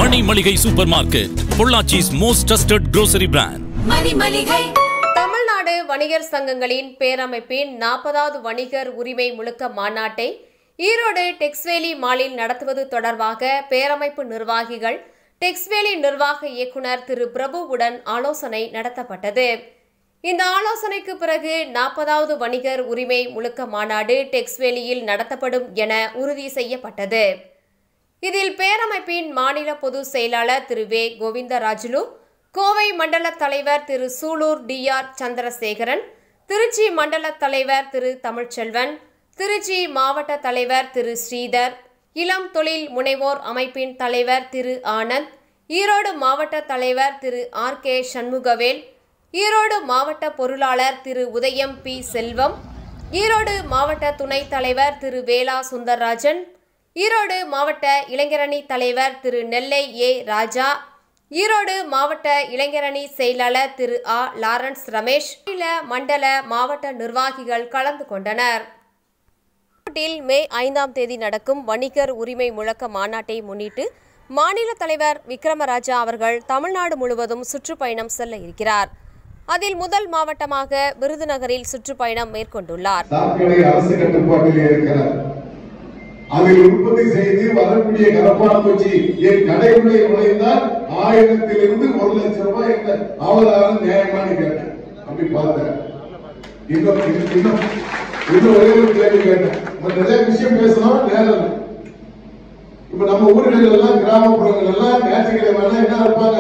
மணி மளிகை super market Pollachi's most trusted grocery brand Tamil Nadu வணிகர் சங்கங்களின் பேரமைப்பின் நாற்பதாவது வணிகர் உரிமை முழுக்க மாநாட்டை ஈரோடு டெக்ஸ்வேலி மாலில் நடத்துவது தொடர்பாக பேரமைப்பு நிர்வாகிகள் டெக்ஸ்வேலி நிர்வாக இயக்குனர் திரு பிரபுவுடன் ஆலோசனை நடத்தப்பட்டது இந்த ஆலோசனைக்கு பிறகு நாற்பதாவது வணிகர் உரிமை முழுக்க மாநாடு டெக்ஸ்வேலியில் நடத்தப்படும் என உறுதி செய்யப்பட்டது இதில் பேரமைப்பின் மாநில பொதுச் செயலாளர் திரு வே கோவிந்தராஜுலு கோவை மண்டல தலைவர் திரு சூலூர் டி ஆர் சந்திரசேகரன் திருச்சி மண்டல தலைவர் திரு தமிழ்ச்செல்வன் திருச்சி மாவட்ட தலைவர் திரு ஸ்ரீதர் இளம் தொழில் முனைவோர் அமைப்பின் தலைவர் திரு ஆனந்த் ஈரோடு மாவட்ட தலைவர் திரு ஆர் கே சண்முகவேல் ஈரோடு மாவட்ட பொருளாளர் திரு உதயம் பி செல்வம் ஈரோடு மாவட்ட துணைத் தலைவர் திரு வேலா சுந்தர்ராஜன் ஈரோடு மாவட்ட இளைஞரணி தலைவர் திரு நெல்லை ஏ ராஜா ஈரோடு மாவட்ட இளைஞரணி செயலாளர் திரு ஆ லாரன்ஸ் ரமேஷ் மாநில மண்டல மாவட்ட நிர்வாகிகள் கலந்து கொண்டனர் ஈரோட்டில் மே ஐந்தாம் தேதி நடக்கும் வணிகர் உரிமை முழக்க மாநாட்டை முன்னிட்டு மாநில தலைவர் விக்ரமராஜா அவர்கள் தமிழ்நாடு முழுவதும் சுற்றுப்பயணம் செல்ல இருக்கிறார் அதில் முதல் மாவட்டமாக விருதுநகரில் சுற்றுப்பயணம் மேற்கொண்டுள்ளார் சாக்கடை அரசு கட்டுப்பாட்டில் இருக்கிறார் அதில் உற்பத்தி செய்து வரக்கூடிய கரப்பான்பூச்சி என் கடைக்குள்ளே நுழைந்தால் ஆயிரத்திலிருந்து ஒரு லட்சம் ரூபாய் என்ற அவதாரம் நியாயமானு கேட்டேன் அப்படி பார்த்தேன் இன்னும் இன்னும் இன்னும் இன்னும் ஒரே ஒரு கேள்வி கேட்டேன் நம்ம நிறைய விஷயம் பேசணும் நேரம் இல்லை. இப்ப நம்ம ஊர்கள் எல்லாம் கிராமப்புறங்கள் எல்லாம் ஞாயிற்றுக்கிழமை என்ன இருப்பாங்க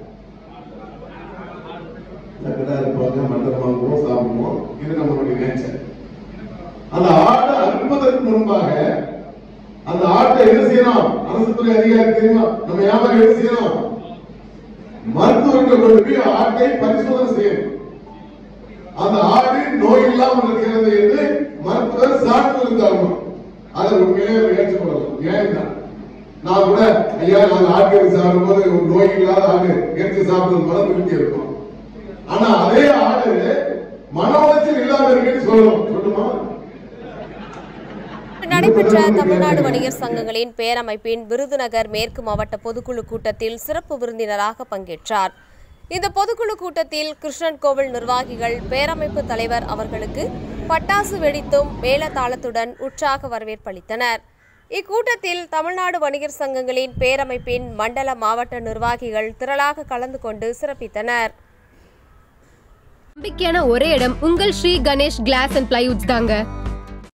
சக்கரா இருப்பாங்க மட்டன் வாங்குவோம் சாப்பிடுவோம் இது நம்மளுடைய நேச்சர் அந்த ஆட்டை அறுப்பதற்கு முன்பாக அந்த ஆட்டை என்ன செய்யணும் அரசு துறை அதிகாரி தெரியுமா நம்ம வியாபாரி என்ன செய்யணும் மருத்துவர்கள் கொண்டு போய் ஆட்டை பரிசோதனை செய்யணும் அந்த ஆடு நோய் இல்லாமல் இருக்கிறது என்று மருத்துவர் சான்று தரணும் அதை உண்மையிலே ஏற்றுக்கொள்ளலாம் ஏன் தான் நான் கூட ஐயா நாங்க ஆட்டு சாப்பிடும் போது ஒரு நோய் இல்லாத ஆடு இறைச்சி சாப்பிடுறது மனம் திருப்தி இருக்கும் ஆனா அதே ஆடு மன உளைச்சல் இல்லாம இருக்குன்னு சொல்லணும் சொல்லுமா நடைபெற்ற தமிழ்நாடு வணிகர் சங்கங்களின் பேரமைப்பின் விருதுநகர் மேற்கு மாவட்ட பொதுக்குழு கூட்டத்தில் சிறப்பு விருந்தினராக பங்கேற்றார் இந்த பொதுக்குழு கூட்டத்தில் கிருஷ்ணன் கோவில் நிர்வாகிகள் பேரமைப்பு தலைவர் அவர்களுக்கு பட்டாசு வெடித்தும் மேளதாளத்துடன் உற்சாக வரவேற்பளித்தனர் இக்கூட்டத்தில் தமிழ்நாடு வணிகர் சங்கங்களின் பேரமைப்பின் மண்டல மாவட்ட நிர்வாகிகள் திரளாக கலந்து கொண்டு சிறப்பித்தனர் நம்பிக்கையான ஒரே இடம் உங்கள் Shri Ganesh glass and plywoods தாங்க